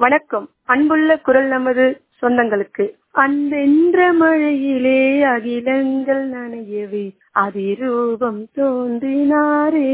வணக்கம் அன்புள்ள குரல் நமது சொந்தங்களுக்கு அன்பென்ற மழையிலே அகிலங்கள் நனையவே அதிரூபம் தோன்றினாரே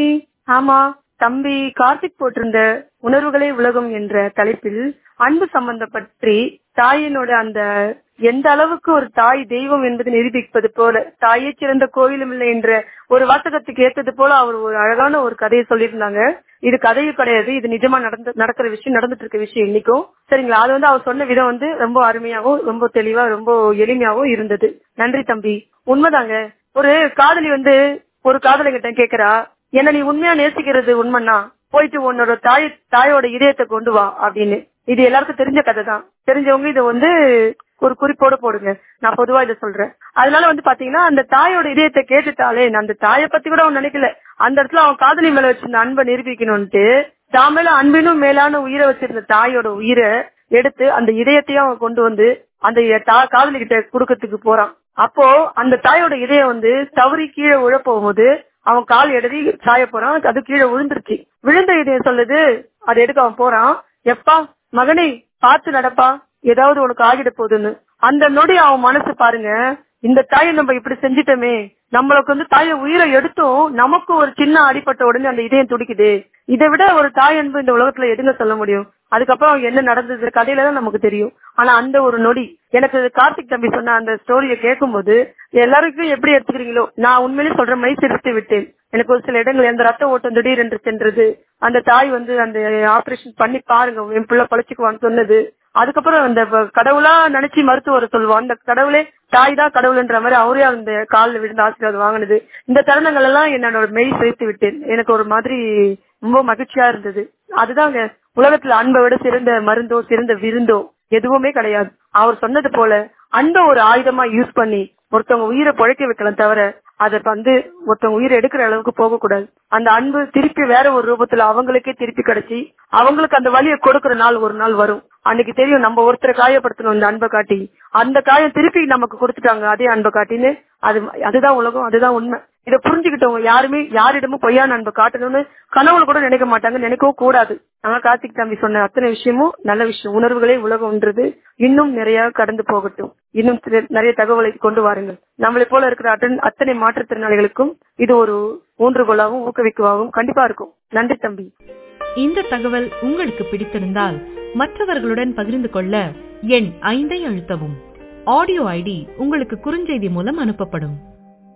ஆமா தம்பி கார்த்திக் போட்டிருந்த உணர்வுகளே உலகம் என்ற தலைப்பில் அன்பு சம்பந்தம் பற்றி தாயினோட அந்த எந்த அளவுக்கு ஒரு தாய் தெய்வம் என்பது நிரூபிப்பது போல தாயே சிறந்த கோயிலும் இல்லை என்ற ஒரு வாசகத்துக்கு ஏத்தது போல அவர் ஒரு அழகான ஒரு கதையை சொல்லியிருந்தாங்க இது கதையும் கிடையாது இது நிஜமா நடந்து நடக்கிற விஷயம் நடந்துட்டு இருக்க விஷயம் இன்னைக்கும் சரிங்களா அது வந்து அவர் சொன்ன விதம் வந்து ரொம்ப அருமையாவும் ரொம்ப தெளிவா ரொம்ப எளிமையாவும் இருந்தது நன்றி தம்பி உண்மைதாங்க ஒரு காதலி வந்து ஒரு காதலிகிட்ட கேக்குறா என்ன நீ உண்மையா நேசிக்கிறது உண்மைன்னா போயிட்டு உன்னோட தாய் தாயோட இதயத்தை கொண்டு வா அப்படின்னு இது எல்லாருக்கும் தெரிஞ்ச கதை தான் தெரிஞ்சவங்க இதை வந்து ஒரு குறிப்போட போடுங்க நான் பொதுவா இதை சொல்றேன் அதனால வந்து பாத்தீங்கன்னா அந்த தாயோட இதயத்தை கேட்டுட்டாலே அந்த தாயை பத்தி கூட அவன் நினைக்கல அந்த இடத்துல அவன் காதலி மேல வச்சிருந்த அன்பை நிரூபிக்கணும்ட்டு தான் மேல அன்பினும் மேலான உயிரை வச்சிருந்த தாயோட உயிரை எடுத்து அந்த இதயத்தையும் அவன் கொண்டு வந்து அந்த காதலி கிட்ட குடுக்கறதுக்கு போறான் அப்போ அந்த தாயோட இதயம் வந்து தவறி கீழே உழ போகும்போது அவன் கால் எழுதி சாய போறான் அது கீழே விழுந்துருச்சு விழுந்த இதயம் சொல்லுது அதை எடுக்க அவன் போறான் எப்பா மகனே பார்த்து நடப்பா ஏதாவது உனக்கு ஆகிட போகுதுன்னு அந்த நொடி அவன் மனசு பாருங்க இந்த தாயை நம்ம இப்படி செஞ்சிட்டோமே நம்மளுக்கு வந்து தாயை உயிரை எடுத்தும் நமக்கு ஒரு சின்ன அடிப்பட்ட உடனே அந்த இதயம் துடிக்குது இதை விட ஒரு தாய் அன்பு இந்த உலகத்துல எதுங்க சொல்ல முடியும் அதுக்கப்புறம் என்ன நடந்தது கதையில தான் நமக்கு தெரியும் ஆனா அந்த ஒரு நொடி எனக்கு கார்த்திக் தம்பி சொன்ன அந்த ஸ்டோரியை கேட்கும்போது எல்லாருக்கும் எப்படி எடுத்துக்கிறீங்களோ நான் உண்மையிலேயே சொல்ற மாதிரி சிரித்து விட்டேன் எனக்கு ஒரு சில இடங்கள் அந்த ரத்த ஓட்டம் திடீர் என்று சென்றது அந்த தாய் வந்து அந்த ஆபரேஷன் பண்ணி பாருங்க என் பிள்ளை பழச்சிக்குவான்னு சொன்னது அதுக்கப்புறம் அந்த கடவுளா நினைச்சு மருத்துவர் சொல்லுவோம் அந்த கடவுளே தாய் தான் கடவுள்ன்ற மாதிரி அவரே அந்த காலில் விழுந்து ஆசீர்வாதம் வாங்கினது இந்த தருணங்கள் எல்லாம் என்னோட மெய் சேர்த்து விட்டேன் எனக்கு ஒரு மாதிரி ரொம்ப மகிழ்ச்சியா இருந்தது அதுதாங்க உலகத்துல அன்பை விட சிறந்த மருந்தோ சிறந்த விருந்தோ எதுவுமே கிடையாது அவர் சொன்னது போல அன்பை ஒரு ஆயுதமா யூஸ் பண்ணி ஒருத்தவங்க உயிரை பொழைக்க வைக்கலாம் தவிர அதை வந்து ஒருத்தவங்க உயிரை எடுக்கிற அளவுக்கு போக கூடாது அந்த அன்பு திருப்பி வேற ஒரு ரூபத்துல அவங்களுக்கே திருப்பி கிடைச்சி அவங்களுக்கு அந்த வழியை கொடுக்கற நாள் ஒரு நாள் வரும் அன்னைக்கு தெரியும் நம்ம ஒருத்தரை காயப்படுத்தணும் இந்த அன்பை காட்டி அந்த காயம் திருப்பி நமக்கு கொடுத்துட்டாங்க அதே அன்பை காட்டின்னு அது அதுதான் உலகம் அதுதான் உண்மை இதை புரிஞ்சுக்கிட்டவங்க யாருமே யாரிடமும் பொய்யான அன்பை காட்டணும்னு கனவுல கூட நினைக்க மாட்டாங்க நினைக்கவும் கூடாது ஆனா கார்த்திக் தம்பி சொன்ன அத்தனை விஷயமும் நல்ல விஷயம் உணர்வுகளே உலகம்ன்றது இன்னும் நிறைய கடந்து போகட்டும் இன்னும் நிறைய தகவலை கொண்டு வாருங்கள் நம்மளை போல இருக்கிற அத்தனை மாற்றுத்திறனாளிகளுக்கும் இது ஒரு ஊன்றுகோலாகவும் ஊக்குவிக்குவாகவும் கண்டிப்பா இருக்கும் நன்றி தம்பி இந்த தகவல் உங்களுக்கு பிடித்திருந்தால் மற்றவர்களுடன் பகிர்ந்து கொள்ள எண் ஐந்தை அழுத்தவும் ஆடியோ ஐடி உங்களுக்கு குறுஞ்செய்தி மூலம் அனுப்பப்படும்